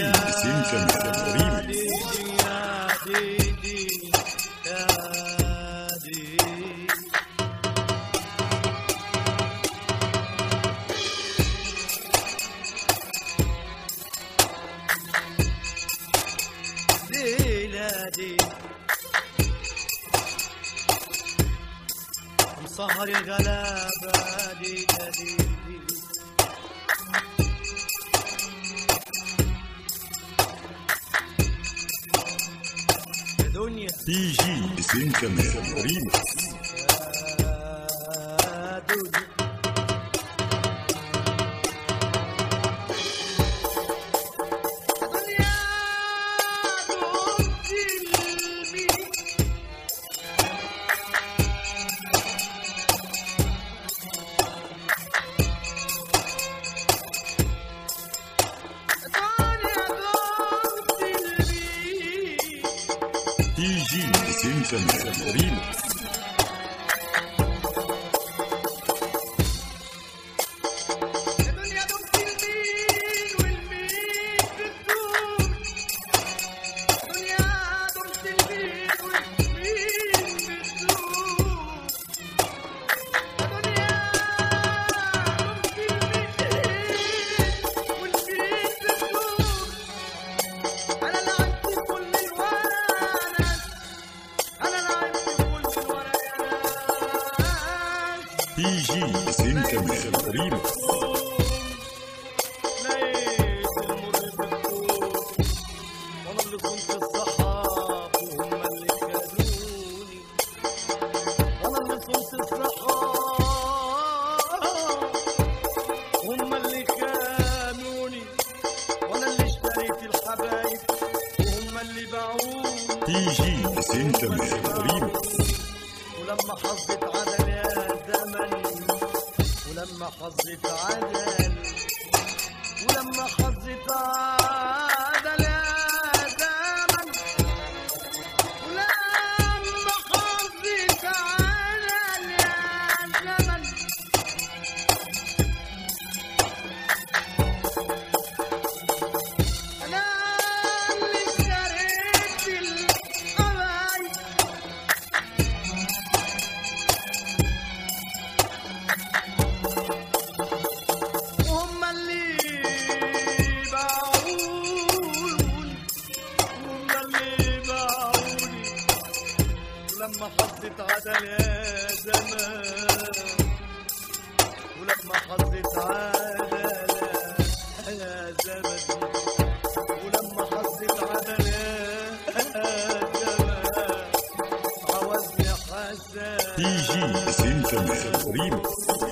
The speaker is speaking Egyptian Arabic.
سينكا ريمكس سهر الغلابة دي دي دي يا دنيا تي جي سينكا ريمكس يا دنيا يا دنيا دمت المين تي جي سينكا ريمكس أنا لعبت كل الورق أنا لعبت كل الورق تي جي سينكا ريمكس لقيت المر بالدور وانا اللي كنت الصحاب وهم اللي كانوني وانا اللي كنت الصحاب هم اللي كانوني وانا اللي اشتريت الحبايب وهم اللي باعوني تي جي سينكا ريمكس ولما حظت عدل يا زمن ولما حظت عدل ولما حظت عدل يا زمن ولما حظت عدل يا زمن انا اللي اشتريت الحبايب وهم اللي باعوني هم اللي باعوني ولما حظت عدل يا زمان ولما حظت عدل يا زمن ولما حظت عدل يا زمان عوزني حسن تي جي سينكا ريمكس